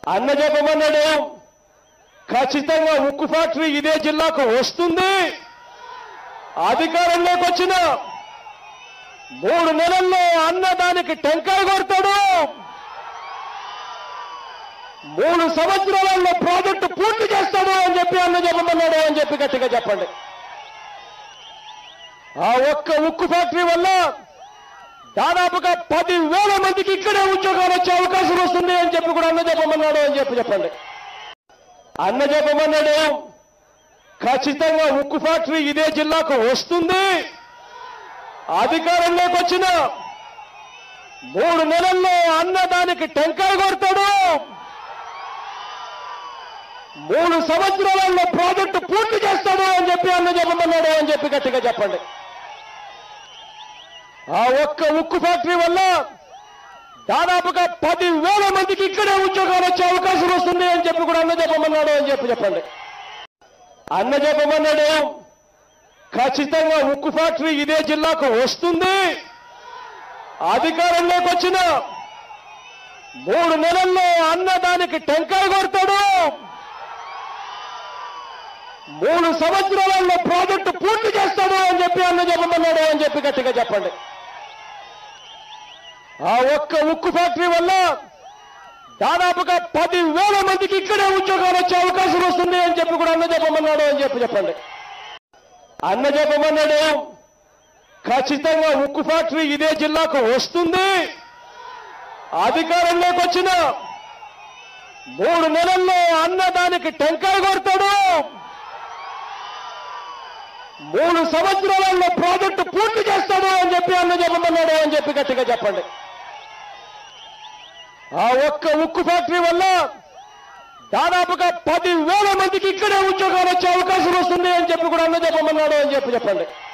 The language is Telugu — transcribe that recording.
అన్న చెప్పమన్నాడు ఖచ్చితంగా ఉక్కు ఫ్యాక్టరీ ఇదే జిల్లాకు వస్తుంది అధికారంలోకి వచ్చిన మూడు నెలల్లో అన్న దానికి టెంకాయ కొడతాడు మూడు సంవత్సరాలలో ప్రాజెక్టు పూర్తి చేస్తాడు అని చెప్పి అన్న చెప్పమన్నాడు అని చెప్పి గట్టిగా చెప్పండి ఆ ఒక్క ఉక్కు ఫ్యాక్టరీ వల్ల దాదాపుగా పది వేల మందికి ఇక్కడే ఉద్యోగాలు వచ్చే అవకాశం వస్తుంది అని చెప్పి కూడా అన్న చెప్పమన్నాడు అని చెప్పి చెప్పండి అన్న చెప్పమన్నాడు ఖచ్చితంగా ఉక్కు ఫ్యాక్టరీ ఇదే జిల్లాకు వస్తుంది అధికారంలోకి వచ్చిన మూడు నెలల్లో అన్న దానికి టెంకాయ కొడతాడు మూడు సంవత్సరాలలో ప్రాజెక్టు పూర్తి చేస్తాడు అని చెప్పి అన్న చెప్పమన్నాడు అని చెప్పి గట్టిగా చెప్పండి ఆ ఒక్క ఉక్కు ఫ్యాక్టరీ వల్ల దాదాపుగా పది వేల మందికి ఇక్కడే ఉద్యోగాలు వచ్చే అవకాశం వస్తుంది అని చెప్పి కూడా అన్న చెప్పమన్నాడు అని చెప్పి చెప్పండి అన్న చెప్పమన్నాడు ఖచ్చితంగా ఉక్కు ఫ్యాక్టరీ ఇదే జిల్లాకు వస్తుంది అధికారంలోకి వచ్చిన మూడు నెలల్లో అన్న దానికి టెంకాయ కొడతాడు మూడు సంవత్సరాలలో ప్రాజెక్టు పూర్తి చేస్తాడు అని చెప్పి అన్న చెప్పమన్నాడు అని చెప్పి గట్టిగా చెప్పండి ఆ ఒక్క ఉక్కు ఫ్యాక్టరీ వల్ల దాదాపుగా పది వేల మందికి ఇక్కడే ఉద్యోగాలు వచ్చే అవకాశం వస్తుంది అని చెప్పి కూడా అన్న చెప్పమన్నాడు అని చెప్పి చెప్పండి అన్న చెప్పమన్నాడు ఖచ్చితంగా ఉక్కు ఫ్యాక్టరీ ఇదే జిల్లాకు వస్తుంది అధికారంలోకి వచ్చిన మూడు నెలల్లో అన్న దానికి టెంకాయ కొడతాడు మూడు సంవత్సరాలలో ప్రాజెక్టు పూర్తి చేస్తాడు అని చెప్పి అన్న చెప్పమన్నాడు అని చెప్పి గట్టిగా చెప్పండి ఆ ఒక్క ఉక్కు ఫ్యాక్టరీ వల్ల దాదాపుగా పది వేల మందికి ఇక్కడే ఉద్యోగాలు వచ్చే అవకాశం వస్తుంది అని చెప్పి కూడా అన్న చెప్పమన్నాడు అని చెప్పి చెప్పండి